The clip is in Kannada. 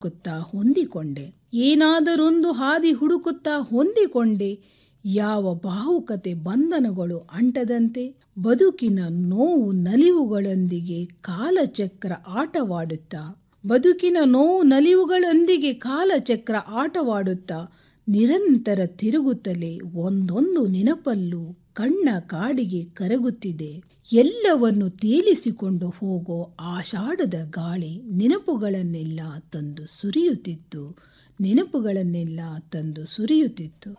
ಹುಡುಕುತ್ತಾ ಹೊಂದಿಕೊಂಡೆ ಏನಾದರೊಂದು ಹಾದಿ ಹುಡುಕುತ್ತಾ ಹೊಂದಿಕೊಂಡೆ ಯಾವ ಭಾವುಕತೆ ಬಂಧನಗಳು ಅಂಟದಂತೆ ಬದುಕಿನ ನೋವು ನಲಿವುಗಳೊಂದಿಗೆ ಕಾಲಚಕ್ರ ಆಟವಾಡುತ್ತಾ ಬದುಕಿನ ನೋವು ನಲಿವುಗಳೊಂದಿಗೆ ಕಾಲಚಕ್ರ ಆಟವಾಡುತ್ತಾ ನಿರಂತರ ತಿರುಗುತ್ತಲೇ ಒಂದೊಂದು ನೆನಪಲ್ಲೂ ಕಣ್ಣ ಕಾಡಿಗೆ ಕರಗುತ್ತಿದೆ ಎಲ್ಲವನ್ನು ತೇಲಿಸಿಕೊಂಡು ಹೋಗೋ ಆಷಾಢದ ಗಾಳಿ ನೆನಪುಗಳನ್ನೆಲ್ಲ ತಂದು ಸುರಿಯುತ್ತಿತ್ತು ನೆನಪುಗಳನ್ನೆಲ್ಲ ತಂದು ಸುರಿಯುತ್ತಿತ್ತು